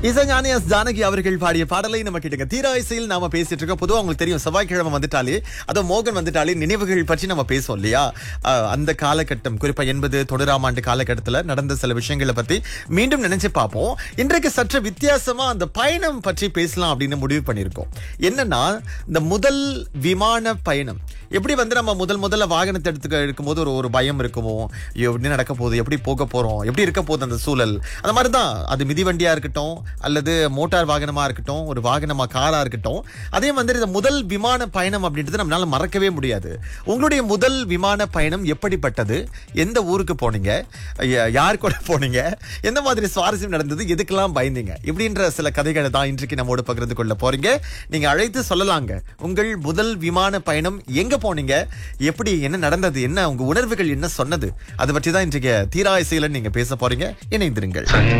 இசைஞானி எஸ் ஜானகி அவர்கள் பாடிய பாடலை நம்ம கேட்டுங்க தீரா இசையில் நாம பேசிட்டு இருக்கோம் பொதுவா உங்களுக்கு தெரியும் செவ்வாய்க்கிழமை வந்துட்டாலே அதுவும் மோகன் வந்துட்டாலே நினைவுகள் பற்றி நம்ம பேசுவோம் இல்லையா அஹ், அந்த காலகட்டம் குறிப்பா எண்பது தொண்ணூறாம் ஆண்டு காலகட்டத்துல நடந்த சில விஷயங்களை பத்தி மீண்டும் நினைச்சு பார்ப்போம் இன்றைக்கு சற்று வித்தியாசமா அந்த பயணம் பற்றி பேசலாம் அப்படின்னு முடிவு பண்ணியிருக்கோம் என்னன்னா இந்த முதல் விமான பயணம் எப்படி வந்து நம்ம முதல் முதல்ல வாகனத்தை எடுத்து இருக்கும்போது ஒரு ஒரு பயம் இருக்குமோ ஐயோ, எப்படி நடக்க போகுது எப்படி போக போறோம் எப்படி இருக்க போகுது அந்த சூழல் அந்த மாதிரி தான் அது மிதிவண்டியா இருக்கட்டும் அல்லது மோட்டார் வாகனமா இருக்கட்டும் ஒரு வாகனமா காரா இருக்கட்டும் அதே மாதிரி இந்த முதல் விமான பயணம் அப்படின்றது நம்மளால மறக்கவே முடியாது உங்களுடைய முதல் விமான பயணம் எப்படிப்பட்டது எந்த ஊருக்கு போனீங்க ய- யார் கூட போனீங்க எந்த மாதிரி சுவாரஸ்யம் நடந்தது எதுக்கெல்லாம் பயந்தீங்க இப்படின்ற சில கதைகளை தான் இன்றைக்கு நம்மோடு பகிர்ந்து கொள்ள போறீங்க நீங்க அழைத்து சொல்லலாங்க உங்கள் முதல் விமான பயணம் எங்க போனீங்க எப்படி என்ன நடந்தது என்ன உங்க உணர்வுகள் என்ன சொன்னது அதை பற்றி தான் இன்றைக்கு தீரா இசையில நீங்க பேச போறீங்க இணைந்திருங்கள்